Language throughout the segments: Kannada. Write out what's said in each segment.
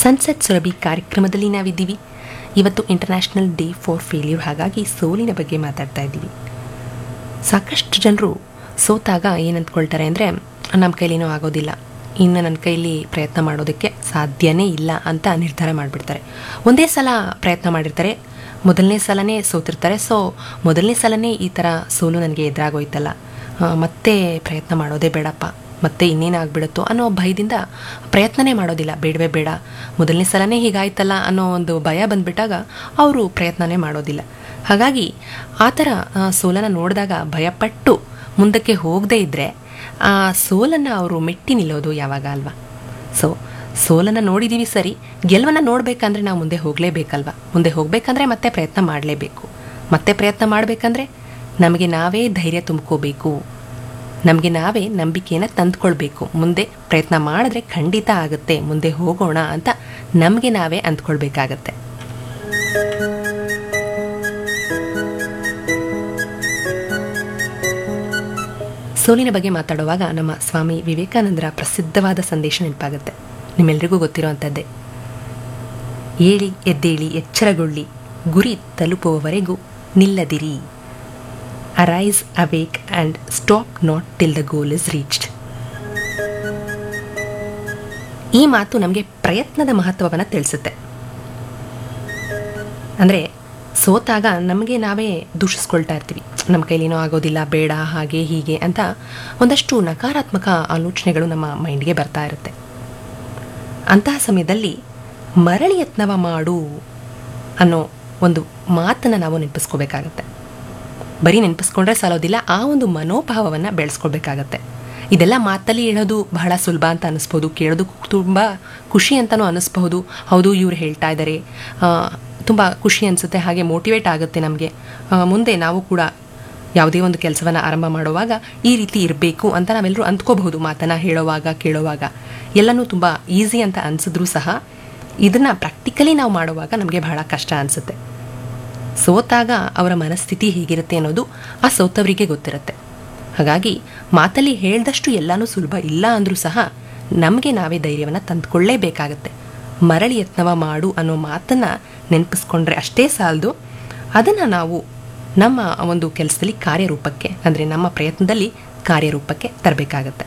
ಸನ್ಸೆಟ್ ಸುರಭಿ ಕಾರ್ಯಕ್ರಮದಲ್ಲಿ ನಾವಿದ್ದೀವಿ ಇವತ್ತು ಇಂಟರ್ನ್ಯಾಷನಲ್ ಡೇ ಫಾರ್ ಫೇಲ್ಯೂರ್ ಹಾಗಾಗಿ ಸೋಲಿನ ಬಗ್ಗೆ ಮಾತಾಡ್ತಾ ಇದ್ದೀವಿ ಸಾಕಷ್ಟು ಜನರು ಸೋತಾಗ ಏನು ಅಂದ್ಕೊಳ್ತಾರೆ ಅಂದರೆ ನಮ್ಮ ಕೈಲೇನೂ ಆಗೋದಿಲ್ಲ ಇನ್ನು ನನ್ನ ಕೈಲಿ ಪ್ರಯತ್ನ ಮಾಡೋದಕ್ಕೆ ಸಾಧ್ಯನೇ ಇಲ್ಲ ಅಂತ ನಿರ್ಧಾರ ಮಾಡಿಬಿಡ್ತಾರೆ ಒಂದೇ ಸಲ ಪ್ರಯತ್ನ ಮಾಡಿರ್ತಾರೆ ಮೊದಲನೇ ಸಲನೇ ಸೋತಿರ್ತಾರೆ ಸೊ ಮೊದಲನೇ ಸಲನೇ ಈ ಥರ ಸೋಲು ನನಗೆ ಎದುರಾಗೋಯ್ತಲ್ಲ ಆ, ಮತ್ತೆ ಪ್ರಯತ್ನ ಮಾಡೋದೇ ಬೇಡಪ್ಪ ಮತ್ತೆ ಇನ್ನೇನಾಗ್ಬಿಡುತ್ತೋ ಅನ್ನೋ ಭಯದಿಂದ ಪ್ರಯತ್ನನೇ ಮಾಡೋದಿಲ್ಲ ಬೇಡವೇ ಬೇಡ ಮೊದಲನೇ ಸಲನೇ ಹೀಗಾಯ್ತಲ್ಲ ಅನ್ನೋ ಒಂದು ಭಯ ಬಂದ್ಬಿಟ್ಟಾಗ ಅವರು ಪ್ರಯತ್ನನೇ ಮಾಡೋದಿಲ್ಲ ಹಾಗಾಗಿ ಆ ಥರ ಆ, ಸೋಲನ್ನು ನೋಡಿದಾಗ ಭಯಪಟ್ಟು ಮುಂದಕ್ಕೆ ಹೋಗದೇ ಇದ್ದರೆ ಆ ಸೋಲನ್ನು ಅವರು ಮೆಟ್ಟಿ ನಿಲ್ಲೋದು ಯಾವಾಗ ಅಲ್ವಾ ಸೊ ಸೋಲನ್ನು ನೋಡಿದ್ದೀವಿ ಸರಿ ಗೆಲುವನ್ನು ನೋಡಬೇಕಂದ್ರೆ ನಾವು ಮುಂದೆ ಹೋಗಲೇಬೇಕಲ್ವ ಮುಂದೆ ಹೋಗಬೇಕಂದ್ರೆ ಮತ್ತೆ ಪ್ರಯತ್ನ ಮಾಡಲೇಬೇಕು ಮತ್ತೆ ಪ್ರಯತ್ನ ಮಾಡಬೇಕಂದ್ರೆ ನಮಗೆ ನಾವೇ ಧೈರ್ಯ ತುಂಬ್ಕೋಬೇಕು ನಮಗೆ ನಾವೇ ನಂಬಿಕೆಯನ್ನು ತಂದ್ಕೊಳ್ಬೇಕು ಮುಂದೆ ಪ್ರಯತ್ನ ಮಾಡಿದ್ರೆ ಖಂಡಿತ ಆಗುತ್ತೆ ಮುಂದೆ ಹೋಗೋಣ ಅಂತ ನಮಗೆ ನಾವೇ ಅಂದ್ಕೊಳ್ಬೇಕಾಗತ್ತೆ ಸೋಲಿನ ಬಗ್ಗೆ ಮಾತಾಡುವಾಗ ನಮ್ಮ ಸ್ವಾಮಿ ವಿವೇಕಾನಂದರ ಪ್ರಸಿದ್ಧವಾದ ಸಂದೇಶ ನೆನಪಾಗುತ್ತೆ ನಿಮ್ಮೆಲ್ರಿಗೂ ಗೊತ್ತಿರುವಂಥದ್ದೇ ಏಳಿ ಎದ್ದೇಳಿ ಎಚ್ಚರಗೊಳ್ಳಿ ಗುರಿ ತಲುಪುವವರೆಗೂ ನಿಲ್ಲದಿರಿ arise awake and stop not till the goal is reached ಈ ಮಾತು ನಮಗೆ ಪ್ರಯತ್ನದ ಮಹತ್ವವನ್ನು ತಿಳಿಸುತ್ತೆ ಅಂದರೆ ಸೋತಾಗ ನಮಗೆ ನಾವೇ ದೂಷಿಸ್ಕೊಳ್ತಾ ಇರ್ತೀವಿ ನಮ್ಮ ಕೈಲೇನೋ ಆಗೋದಿಲ್ಲ ಬೇಡ ಹಾಗೆ ಹೀಗೆ ಅಂತ ಒಂದಷ್ಟು ನಕಾರಾತ್ಮಕ ಆಲೋಚನೆಗಳು ನಮ್ಮ ಮೈಂಡ್ಗೆ ಬರ್ತಾ ಇರುತ್ತೆ ಅಂತಹ ಸಮಯದಲ್ಲಿ ಮರಳಿ ಯತ್ನವ ಮಾಡು ಅನ್ನೋ ಒಂದು ಮಾತನ್ನು ನಾವು ನೆನಪಿಸ್ಕೋಬೇಕಾಗತ್ತೆ ಬರೀ ನೆನಪಿಸ್ಕೊಂಡ್ರೆ ಸಾಲೋದಿಲ್ಲ ಆ ಒಂದು ಮನೋಭಾವವನ್ನು ಬೆಳೆಸ್ಕೊಳ್ಬೇಕಾಗತ್ತೆ ಇದೆಲ್ಲ ಮಾತಲ್ಲಿ ಹೇಳೋದು ಬಹಳ ಸುಲಭ ಅಂತ ಅನ್ನಿಸ್ಬೋದು ಕೇಳೋದು ತುಂಬ ಖುಷಿ ಅಂತಲೂ ಅನ್ನಿಸ್ಬಹುದು ಹೌದು ಇವ್ರು ಹೇಳ್ತಾ ಇದ್ದಾರೆ ತುಂಬ ಖುಷಿ ಅನಿಸುತ್ತೆ ಹಾಗೆ ಮೋಟಿವೇಟ್ ಆಗುತ್ತೆ ನಮಗೆ ಮುಂದೆ ನಾವು ಕೂಡ ಯಾವುದೇ ಒಂದು ಕೆಲಸವನ್ನು ಆರಂಭ ಮಾಡುವಾಗ ಈ ರೀತಿ ಇರಬೇಕು ಅಂತ ನಾವೆಲ್ಲರೂ ಅಂದ್ಕೋಬಹುದು ಮಾತನ್ನು ಹೇಳುವಾಗ ಕೇಳುವಾಗ ಎಲ್ಲನೂ ತುಂಬ ಈಸಿ ಅಂತ ಅನಿಸಿದ್ರೂ ಸಹ ಇದನ್ನು ಪ್ರಾಕ್ಟಿಕಲಿ ನಾವು ಮಾಡುವಾಗ ನಮಗೆ ಬಹಳ ಕಷ್ಟ ಅನಿಸುತ್ತೆ ಸೋತಾಗ ಅವರ ಮನಸ್ಥಿತಿ ಹೇಗಿರುತ್ತೆ ಅನ್ನೋದು ಆ ಸೋತವರಿಗೆ ಗೊತ್ತಿರುತ್ತೆ ಹಾಗಾಗಿ ಮಾತಲ್ಲಿ ಹೇಳ್ದಷ್ಟು ಎಲ್ಲನೂ ಸುಲಭ ಇಲ್ಲ ಅಂದರೂ ಸಹ ನಮಗೆ ನಾವೇ ಧೈರ್ಯವನ್ನು ತಂದುಕೊಳ್ಳೇಬೇಕಾಗತ್ತೆ ಮರಳಿ ಯತ್ನವ ಮಾಡು ಅನ್ನೋ ಮಾತನ್ನು ನೆನಪಿಸ್ಕೊಂಡ್ರೆ ಅಷ್ಟೇ ಸಾಲದು ಅದನ್ನು ನಾವು ನಮ್ಮ ಒಂದು ಕೆಲಸದಲ್ಲಿ ಕಾರ್ಯರೂಪಕ್ಕೆ ಅಂದರೆ ನಮ್ಮ ಪ್ರಯತ್ನದಲ್ಲಿ ಕಾರ್ಯರೂಪಕ್ಕೆ ತರಬೇಕಾಗತ್ತೆ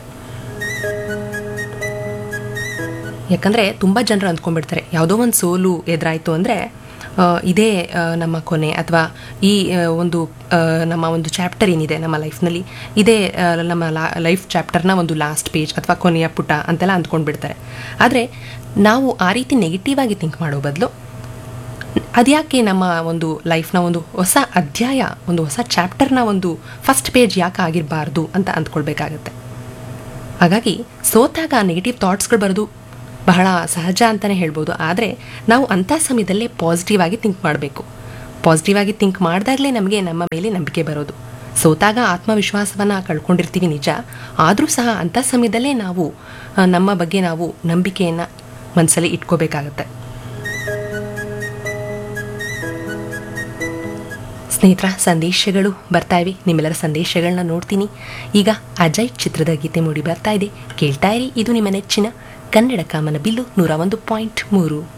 ಯಾಕಂದರೆ ತುಂಬ ಜನರು ಅಂದ್ಕೊಂಡ್ಬಿಡ್ತಾರೆ ಯಾವುದೋ ಒಂದು ಸೋಲು ಎದುರಾಯಿತು ಅಂದರೆ ಇದೇ ಆ, ನಮ್ಮ ಕೊನೆ ಅಥವಾ ಈ ಆ, ಒಂದು ಆ, ನಮ್ಮ ಒಂದು ಚಾಪ್ಟರ್ ಏನಿದೆ ನಮ್ಮ ಲೈಫ್ನಲ್ಲಿ ಇದೇ ಆ, ನಮ್ಮ ಲಾ ಲೈಫ್ ಚಾಪ್ಟರ್ನ ಒಂದು ಲಾಸ್ಟ್ ಪೇಜ್ ಅಥವಾ ಕೊನೆಯ ಪುಟ ಅಂತೆಲ್ಲ ಅಂದ್ಕೊಂಡ್ಬಿಡ್ತಾರೆ ಆದರೆ ನಾವು ಆ ರೀತಿ ನೆಗೆಟಿವ್ ಆಗಿ ಥಿಂಕ್ ಮಾಡೋ ಬದಲು ಅದ್ಯಾಕೆ ನಮ್ಮ ಒಂದು ಲೈಫ್ನ ಒಂದು ಹೊಸ ಅಧ್ಯಾಯ ಒಂದು ಹೊಸ ಚಾಪ್ಟರ್ನ ಒಂದು ಫಸ್ಟ್ ಪೇಜ್ ಯಾಕೆ ಆಗಿರಬಾರ್ದು ಅಂತ ಅಂದ್ಕೊಳ್ಬೇಕಾಗತ್ತೆ ಹಾಗಾಗಿ ಸೋತಾಗ ನೆಗೆಟಿವ್ ಥಾಟ್ಸ್ಗಳು ಬರೋದು ಬಹಳ ಸಹಜ ಅಂತಲೇ ಹೇಳ್ಬೋದು ಆದರೆ ನಾವು ಅಂಥ ಸಮಯದಲ್ಲೇ ಪಾಸಿಟಿವ್ ಆಗಿ ಥಿಂಕ್ ಮಾಡಬೇಕು ಪಾಸಿಟಿವ್ ಆಗಿ ಥಿಂಕ್ ಮಾಡಿದಾಗಲೇ ನಮಗೆ ನಮ್ಮ ಮೇಲೆ ನಂಬಿಕೆ ಬರೋದು ಸೋತಾಗ ಆತ್ಮವಿಶ್ವಾಸವನ್ನು ಕಳ್ಕೊಂಡಿರ್ತೀವಿ ನಿಜ ಆದರೂ ಸಹ ಅಂಥ ಸಮಯದಲ್ಲೇ ನಾವು ಆ, ನಮ್ಮ ಬಗ್ಗೆ ನಾವು ನಂಬಿಕೆಯನ್ನು ಮನಸ್ಸಲ್ಲಿ ಇಟ್ಕೋಬೇಕಾಗತ್ತೆ ಸ್ನೇಹಿತರ ಸಂದೇಶಗಳು ಬರ್ತಾ ಇವೆ ನಿಮ್ಮೆಲ್ಲರ ಸಂದೇಶಗಳನ್ನ ನೋಡ್ತೀನಿ ಈಗ ಅಜಯ್ ಚಿತ್ರದ ಗೀತೆ ಮೂಡಿ ಬರ್ತಾ ಇದೆ ಕೇಳ್ತಾ ಇರಿ ಇದು ನಿಮ್ಮ ನೆಚ್ಚಿನ ಕನ್ನಡ ಕಾಮನ ಬಿಲ್ಲು ನೂರ ಒಂದು ಪಾಯಿಂಟ್ ಮೂರು